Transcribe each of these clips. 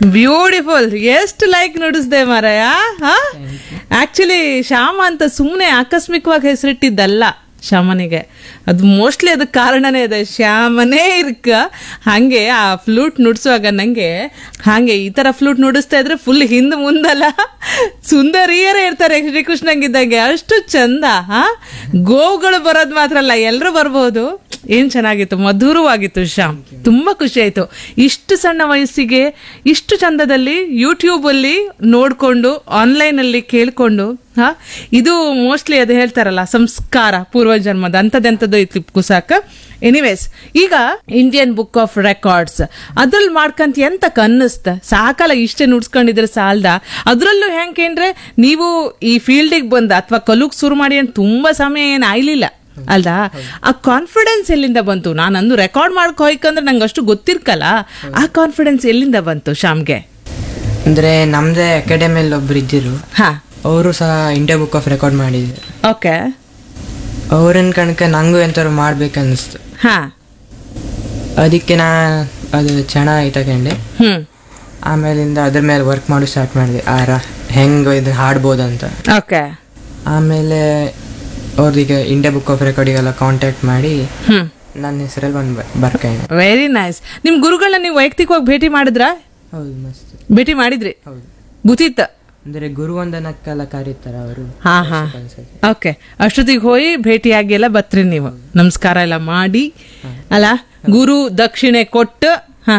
Beautiful ಎಷ್ಟು like ನುಡಿಸ್ದೆ ಮಾರಾಯ actually Shyama ಅಂತ ಸುಮ್ಮನೆ ಆಕಸ್ಮಿಕವಾಗಿ ಹೆಸರಿಟ್ಟಿದ್ದಲ್ಲ ಶ್ಯಾಮನಿಗೆ ಅದು ಮೋಸ್ಟ್ಲಿ ಅದಕ್ಕೆ ಕಾರಣನೇ ಇದೆ ಶ್ಯಾಮನೇ ಇರ್ಕ ಹಾಗೆ ಆ ಫ್ಲೂಟ್ ನುಡಿಸುವಾಗ ನಂಗೆ ಹಾಗೆ ಈ ತರ ಫ್ಲೂಟ್ ನುಡಿಸ್ತಾ ಇದ್ರೆ ಫುಲ್ ಹಿಂದ್ ಮುಂದಲ್ಲ ಸುಂದರಿಯರೇ ಇರ್ತಾರೆ ಶ್ರೀಕೃಷ್ಣಂಗಿದ್ದಂಗೆ ಅಷ್ಟು ಚಂದ ಹಾ ಗೋವುಗಳು ಬರೋದು ಮಾತ್ರ ಅಲ್ಲ ಎಲ್ಲರೂ ಬರ್ಬೋದು ಏನ್ ಚೆನ್ನಾಗಿತ್ತು ಮಧುರವಾಗಿತ್ತು ಶ್ಯಾಮ್ ತುಂಬಾ ಖುಷಿ ಆಯ್ತು ಇಷ್ಟು ಸಣ್ಣ ವಯಸ್ಸಿಗೆ ಇಷ್ಟು ಚಂದದಲ್ಲಿ ಯೂಟ್ಯೂಬ್ ಅಲ್ಲಿ ನೋಡ್ಕೊಂಡು ಆನ್ಲೈನ್ ಅಲ್ಲಿ ಕೇಳ್ಕೊಂಡು ಹಾ ಇದು ಮೋಸ್ಟ್ಲಿ ಅದು ಹೇಳ್ತಾರಲ್ಲ ಸಂಸ್ಕಾರ ಪೂರ್ವಜನ್ಮದ ಅಂಥದ್ದೆಂಥದ್ದು ಇತ್ತು ಕುಸಾಕ ಎನಿವೇಸ್ ಈಗ ಇಂಡಿಯನ್ ಬುಕ್ ಆಫ್ ರೆಕಾರ್ಡ್ಸ್ ಅದ್ರಲ್ಲಿ ಮಾಡ್ಕಂತ ಎಂತ ಅನ್ನಿಸ್ತ ಸಾಕಲ್ಲ ಇಷ್ಟೇ ನುಡ್ಸ್ಕೊಂಡಿದ್ರೆ ಸಾಲ್ದ ಅದ್ರಲ್ಲೂ ಹೆಂಗೇನ್ರೆ ನೀವು ಈ ಫೀಲ್ಡಿಗೆ ಬಂದ ಅಥವಾ ಕಲುಗ್ ಶುರು ಮಾಡಿ ಅಂತ ತುಂಬಾ ಸಮಯ ಏನು ಆಯ್ಲಿಲ್ಲ ಅಲ್ದಾ ಆ ಕಾನ್ಫಿಡೆನ್ಸ್ ಎಲ್ಲಿಂದ ಬಂತು ನಾನಂದು ರೆಕಾರ್ಡ್ ಮಾಡ್ಕೊ ಹೋಯ್ಕಂದ್ರೆ ನಂಗೆ ಅಷ್ಟು ಗೊತ್ತಿರ್ಕಲ್ಲ ಆ ಕಾನ್ಫಿಡೆನ್ಸ್ ಎಲ್ಲಿಂದ ಬಂತು ಶ್ಯಾಮ್ಗೆ ಅಂದ್ರೆ ನಮ್ದೇ ಅಕಾಡೆಮಿಯಲ್ಲಿ ಒಬ್ರು ಇದ್ದಿರು ಹಾ ಅವರು ಸಹ ಇಂಡಿಯಾ ಬುಕ್ ಆಫ್ ರೆಕಾರ್ಡ್ ಮಾಡಿದ್ರು ಓಕೆ ಅವ್ರನ್ನ ಕಣಕ ನಂಗೂ ಎಂತಾರು ಮಾಡ್ಬೇಕನ್ನಿಸ್ತು ಹಾ ಅದಕ್ಕೆ ನಾ ಅದು ಚೆನ್ನಾಗಿ ತಗೊಂಡೆ ಹ್ಮ್ ಆಮೇಲಿಂದ ಅದ್ರ ಮೇಲೆ ವರ್ಕ್ ಮಾಡಿ ಸ್ಟಾರ್ಟ್ ಮಾಡಿದೆ ಆರ ಹೆಂಗೆ ಇದು ಹಾಡ್ಬೋದಂತ ಓಕೆ ಆಮೇಲೆ ಅವ್ರಿಗೆ ಇಂಡಿಯಾ ಬುಕ್ ಆಫ್ ರೆಕಾರ್ಡಿಗೆಲ್ಲ ಕಾಂಟ್ಯಾಕ್ಟ್ ಮಾಡಿ ಹ್ಮ್ ನನ್ನ ಹೆಸರಲ್ಲಿ ಬಂದು ಬರ್ಕೊಂಡೆ ವೆರಿ ನೈಸ್ ನಿಮ್ ಗುರುಗಳನ್ನ ನೀವು ವೈಯಕ್ತಿಕವಾಗಿ ಭೇಟಿ ಮಾಡಿದ್ರಾ ಹೌದು ಮಸ್ತ್ ಭೇಟಿ ಮಾಡಿದ್ರಿ ಹೌದು ಗೊತ್ತಿತ್ತ ಅಂದ್ರೆ ಗುರುವಂದನಕ್ಕೆಲ್ಲ ಕರೀತಾರೆ ಅವರು ಹಾ ಹಾ ಓಕೆ ಅಷ್ಟೊತ್ತಿಗೆ ಹೋಗಿ ಭೇಟಿಯಾಗಿ ಎಲ್ಲ ಬತ್ರಿ ನೀವು ನಮಸ್ಕಾರ ಎಲ್ಲ ಮಾಡಿ ಅಲ್ಲ ಗುರು ದಕ್ಷಿಣೆ ಕೊಟ್ಟು ಹಾ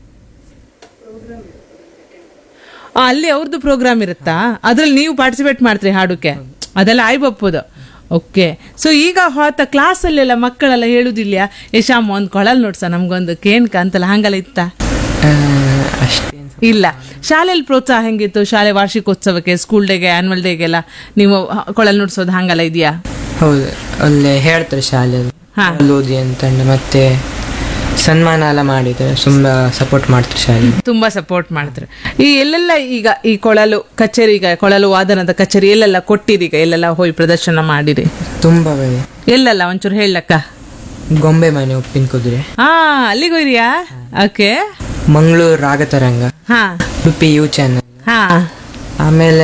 ಆ, ಅಲ್ಲಿ ಅವ್ರದ್ದು ಪ್ರೋಗ್ರಾಮ್ ಇರುತ್ತಾ ಅದ್ರಲ್ಲಿ ನೀವು ಪಾರ್ಟಿಸಿಪೇಟ್ ಮಾಡ್ತೀರಿ ಹಾಡುಕ್ಕೆ ಅದೆಲ್ಲ ಆಯ್ಬಪ್ಪದು ಓಕೆ ಸೊ ಈಗ ಹೊತ್ತ ಕ್ಲಾಸಲ್ಲೆಲ್ಲ ಮಕ್ಕಳೆಲ್ಲ ಹೇಳುದಿಲ್ಲ ಯಶಾಮ್ ಒಂದು ಕೊಳಲ್ ನೋಡ್ಸ ನಮ್ಗೊಂದು ಕೇನ್ಕ ಅಂತಲ್ಲ ಹಂಗಲ್ಲ ಇತ್ತ ಅಷ್ಟೇನು ಇಲ್ಲ ಶಾಲೆಯಲ್ಲಿ ಪ್ರೋತ್ಸಾಹ ಹೆಂಗಿತ್ತು ಶಾಲೆ ವಾರ್ಷಿಕೋತ್ಸವಕ್ಕೆ ಸ್ಕೂಲ್ ಡೇಗೆ ಆನ್ಯುವಲ್ ಡೇಗೆಲ್ಲ ನೀವು ಹ- ಕೊಳಲ್ ನುಡ್ಸೋದು ಹಂಗಲ್ಲ ಇದೆಯಾ ಹೌದು ಅಲ್ಲೇ ಹೇಳ್ತಾರೆ ಶಾಲೆಯಲ್ಲಿ ಹಾ. ಅಲ್ಲಿ ಓದಿ ಅಂತಂದು ಮತ್ತೆ ಸನ್ಮಾನ ಎಲ್ಲ ಮಾಡಿದ್ದಾರೆ ತುಂಬಾ ಸಪೋರ್ಟ್ ಮಾಡ್ತಾರೆ ಶಾಲೆ ತುಂಬಾ ಸಪೋರ್ಟ್ ಮಾಡ್ತಾರೆ ಈ ಎಲ್ಲೆಲ್ಲ ಈಗ ಈ ಕೊಳಲು ಕಚೇರಿ ಈಗ ಕೊಳಲು ವಾದನದ ಕಚೇರಿ ಎಲ್ಲೆಲ್ಲ ಕೊಟ್ಟಿರಿ ಈಗ ಎಲ್ಲೆಲ್ಲ ಹೋಗಿ ಪ್ರದರ್ಶನ ಮಾಡಿರಿ ತುಂಬಾ ಬಗೆ ಎಲ್ಲೆಲ್ಲ ಒಂಚೂರು ಹೇಳಕ್ಕ ಗೊಂಬೆ ಮನೆ ಉಪ್ಪಿನ ಕುದುರೆ ಹಾ ಅಲ್ಲಿಗೆ ಹೋಯ್ರಿಯಾ ಓಕೆ ಮಂಗಳೂರು ರಾಗತರಂಗ ಹಾ ಉಡುಪಿ ಯು ಚಾನಲ್ ಹಾ ಆಮೇಲೆ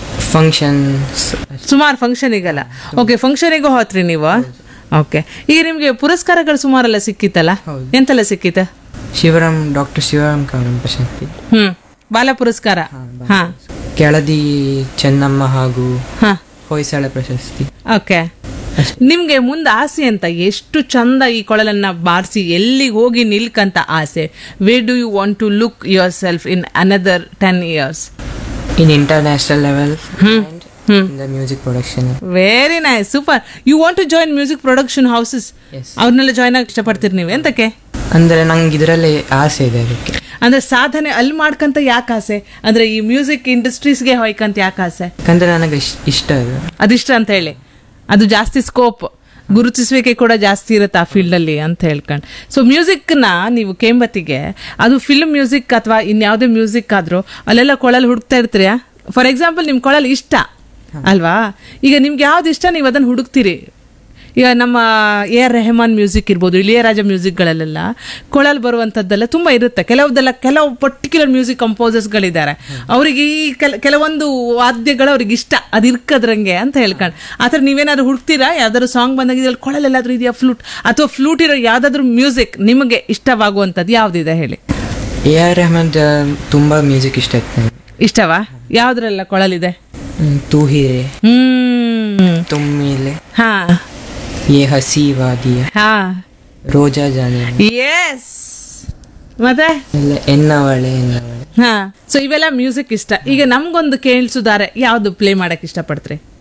ಫಂಕ್ಷನ್ಸ್ ಸುಮಾರು ಫಂಕ್ಷನಿಗಲ್ಲ ಓಕೆ ಫಂಕ್ಷನಿಗೂ ಹೋತ್ರಿ ನೀವು ಓಕೆ ಈಗ ನಿಮ್ಗೆ ಪುರಸ್ಕಾರಗಳು ಸುಮಾರೆಲ್ಲ ಸಿಕ್ಕಿತ್ತಲ್ಲ ಹೌದು. ಎಂತೆಲ್ಲ ಸಿಕ್ಕಿತ್ತ ಶಿವರಾಮ್ ಡಾಕ್ಟರ್ ಶಿವರಾಮ್ ಕಾನೂನು ಪ್ರಶಸ್ತಿ ಹ್ಮ್ ಬಾಲ ಪುರಸ್ಕಾರ ಹಾ ಕೆಳದಿ ಚೆನ್ನಮ್ಮ ಹಾಗೂ ಹಾ ಹೊಯ್ಸಳ ಪ್ರಶಸ್ತಿ ಓಕೆ ನಿಮ್ಗೆ ಮುಂದೆ ಆಸೆ ಅಂತ ಎಷ್ಟು ಚಂದ ಈ ಕೊಳಲನ್ನ ಬಾರಿಸಿ ಎಲ್ಲಿಗೆ ಹೋಗಿ ನಿಲ್ಕಂತ ಆಸೆ where do you want to look yourself in another ten years in international level hmm in the music production very nice super you want to join music production houses Yes. ಅವ್ರನ್ನೆಲ್ಲ join ಆಗಿ ಇಷ್ಟಪಡ್ತೀರಿ ನೀವು ಎಂತಕ್ಕೆ ಅಂದ್ರೆ ನಂಗೆ ಇದರಲ್ಲಿ ಆಸೆ ಇದೆ ಅದಕ್ಕೆ ಅಂದ್ರೆ ಸಾಧನೆ ಅಲ್ಲಿ ಮಾಡ್ಕಂತ ಯಾಕೆ ಆಸೆ ಅಂದ್ರೆ ಈ ಮ್ಯೂಸಿಕ್ ಇಂಡಸ್ಟ್ರೀಸ್ಗೆ ಹೋಯ್ಕಂತ ಯಾಕೆ ಆಸೆ ಯಾಕಂದ್ರೆ ನನಗೆ ಇಷ್ಟ- ಇಷ್ಟ ಅದು ಅದಿಷ್ಟ ಅಂತ ಹೇಳಿ ಅದು ಜಾಸ್ತಿ ಸ್ಕೋಪ್ ಗುರುತಿಸುವಿಕೆ ಕೂಡ ಜಾಸ್ತಿ ಇರುತ್ತೆ ಆ ಫೀಲ್ಡ್ ಅಲ್ಲಿ ಅಂತ ಹೇಳ್ಕೊಂಡು ಸೊ ಮ್ಯೂಸಿಕ್ನ ನೀವು ಕೇಂಬತ್ತಿಗೆ ಅದು ಫಿಲ್ಮ್ ಮ್ಯೂಸಿಕ್ ಅಥವಾ ಇನ್ಯಾವುದೇ ಮ್ಯೂಸಿಕ್ ಆದ್ರೂ ಅಲ್ಲೆಲ್ಲ ಕೊಳಲ್ ಹುಡುಕ್ತಾ ಇರ್ತೀರಾ ಫಾರ್ ಎಕ್ಸಾಂಪಲ್ ನಿಮ್ ಕೊಳಲ್ ಇಷ್ಟ ಅಲ್ವಾ ಈಗ ನಿಮ್ಗೆ ಯಾವ್ದು ಇಷ್ಟ ನೀವು ಅದನ್ನ ಹುಡುಕ್ತೀರಿ ಈಗ ನಮ್ಮ ಎ ಆರ್ ರೆಹಮಾನ್ ಮ್ಯೂಸಿಕ್ ಇರ್ಬೋದು ಇಳಿಯರಾಜ ಮ್ಯೂಸಿಕ್ಗಳಲ್ಲೆಲ್ಲ ಕೊಳಲ್ ಬರುವಂಥದ್ದೆಲ್ಲ ತುಂಬ ಇರುತ್ತೆ ಕೆಲವುದೆಲ್ಲ ಕೆಲವು ಪರ್ಟಿಕ್ಯುಲರ್ ಮ್ಯೂಸಿಕ್ ಕಂಪೋಸರ್ಸ್ಗಳಿದ್ದಾರೆ ಅವರಿಗೆ ಈ ಕೆಲ ಕೆಲವೊಂದು ವಾದ್ಯಗಳು ಅವ್ರಿಗೆ ಇಷ್ಟ ಅದು ಇರ್ಕದ್ರಂಗೆ ಅಂತ ಹೇಳ್ಕೊಂಡು ಆ ಥರ ನೀವೇನಾದ್ರು ಹುಡ್ಕ್ತೀರಾ ಯಾವ್ದಾದ್ರು ಸಾಂಗ್ ಬಂದಾಗ ಇದ್ರಲ್ಲಿ ಕೊಳಲೆಲ್ಲಾದ್ರೂ ಇದೆಯಾ ಫ್ಲೂಟ್ ಅಥವಾ ಫ್ಲೂಟ್ ಇರೋ ಯಾವ್ದಾದ್ರು ಮ್ಯೂಸಿಕ್ ನಿಮಗೆ ಇಷ್ಟವಾಗುವಂಥದ್ದು ಯಾವುದಿದೆ ಹೇಳಿ ಎ ಆರ್ ರೆಹಮಾನ್ ತುಂಬಾ ಮ್ಯೂಸಿಕ್ ಇಷ್ಟ ಆಯ್ತು ನನಗೆ ಇಷ್ಟವಾ ಯಾವ್ದ್ರೆಲ್ಲ ಕೊಳಲಿದೆ ಹ್ಮ್, ತೂ ಹೀರೆ ಹ್ಮ್ ತುಮ್ಮಿಲೆ ಹಾ ಯೇ ಹಸಿ ವಾದಿಯ ಹಾ ರೋಜಾ ಜಾನೆ ಎಸ್ ಮತ್ತೆ ಎಲ್ಲ ಎನ್ನವಳೆ ಎನ್ನವಳೆ ಹಾ ಸೊ ಇವೆಲ್ಲ ಮ್ಯೂಸಿಕ್ ಇಷ್ಟ ಈಗ ನಮ್ಗೊಂದು ಕೇಳಿಸುದಾರೆ ಯಾವ್ದು ಪ್ಲೇ ಮಾಡಕ್ ಇಷ್ಟಪಡ್ತೀರಿ